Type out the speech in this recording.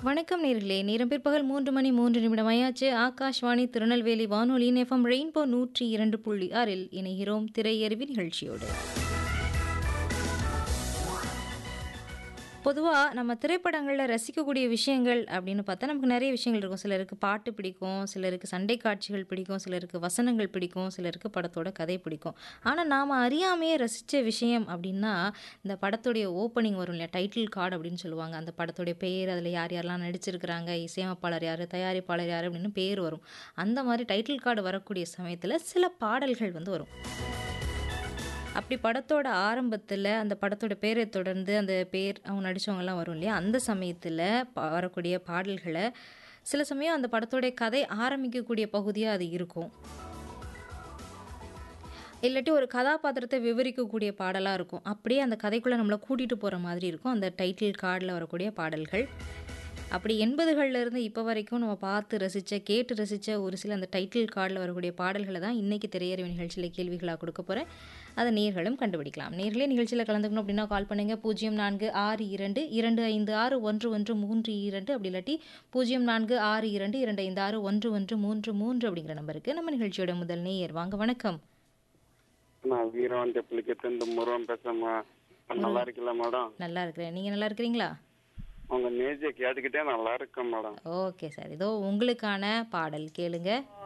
வணக்கம் நேர்களே நேரம் பிற்பகல் மூன்று மணி மூன்று நிமிடம் ஆயாச்சு ஆகாஷ்வாணி திருநெல்வேலி வானொலியின் எஃப்எம் ரெயின்போ நூற்றி இரண்டு புள்ளி ஆறில் இணைகிறோம் திரையறிவி நிகழ்ச்சியோடு பொதுவாக நம்ம திரைப்படங்களில் ரசிக்கக்கூடிய விஷயங்கள் அப்படின்னு பார்த்தா நமக்கு நிறைய விஷயங்கள் இருக்கும் சிலருக்கு பாட்டு பிடிக்கும் சிலருக்கு சண்டை காட்சிகள் பிடிக்கும் சிலருக்கு வசனங்கள் பிடிக்கும் சிலருக்கு படத்தோட கதை பிடிக்கும் ஆனால் நாம் அறியாமையே ரசித்த விஷயம் அப்படின்னா இந்த படத்துடைய ஓப்பனிங் வரும் இல்லையா டைட்டில் கார்டு அப்படின்னு சொல்லுவாங்க அந்த படத்துடைய பேர் அதில் யார் யாரெல்லாம் நடிச்சிருக்கிறாங்க இசையமைப்பாளர் யார் தயாரிப்பாளர் யார் அப்படின்னு பேர் வரும் அந்த மாதிரி டைட்டில் கார்டு வரக்கூடிய சமயத்தில் சில பாடல்கள் வந்து வரும் அப்படி படத்தோட ஆரம்பத்தில் அந்த படத்தோட பேரை தொடர்ந்து அந்த பேர் அவங்க நடித்தவங்கலாம் வரும் இல்லையா அந்த சமயத்தில் ப- வரக்கூடிய பாடல்களை சில சமயம் அந்த படத்தோடைய கதை ஆரம்பிக்கக்கூடிய பகுதியாக அது இருக்கும் இல்லாட்டி ஒரு கதாபாத்திரத்தை விவரிக்கக்கூடிய பாடலாக இருக்கும் அப்படியே அந்த கதைக்குள்ளே நம்மளை கூட்டிகிட்டு போகிற மாதிரி இருக்கும் அந்த டைட்டில் கார்டில் வரக்கூடிய பாடல்கள் அப்படி எண்பதுகளில் இருந்து இப்போ வரைக்கும் நம்ம பார்த்து ரசித்த கேட்டு ரசித்த ஒரு சில அந்த டைட்டில் கார்டில் வரக்கூடிய பாடல்களை தான் இன்றைக்கி திரையறிவு நிகழ்ச்சியில் கேள்விகளாக கொடுக்க போகிறேன் அதை நேர்களும் கண்டுபிடிக்கலாம் நேர்களே நிகழ்ச்சியில் கலந்துக்கணும் அப்படின்னா கால் பண்ணுங்கள் பூஜ்ஜியம் நான்கு ஆறு இரண்டு இரண்டு ஐந்து ஆறு ஒன்று ஒன்று மூன்று இரண்டு அப்படி இல்லாட்டி பூஜ்ஜியம் நான்கு ஆறு இரண்டு இரண்டு ஐந்து ஆறு ஒன்று ஒன்று மூன்று மூன்று அப்படிங்கிற நம்பருக்கு நம்ம நிகழ்ச்சியோட முதல் நேயர் வாங்க வணக்கம் நான் வீரவாண்டி புளிக்கத்து இந்த முருகன் பேசுறேம்மா நல்லா இருக்கல மேடம் நல்லா இருக்கிறேன் நீங்கள் நல்லா இருக்கிறீங்களா உங்க நேஜை கேட்டுக்கிட்டே நல்லா இருக்கேன் மேடம் ஓகே சார் இதோ உங்களுக்கான பாடல் கேளுங்க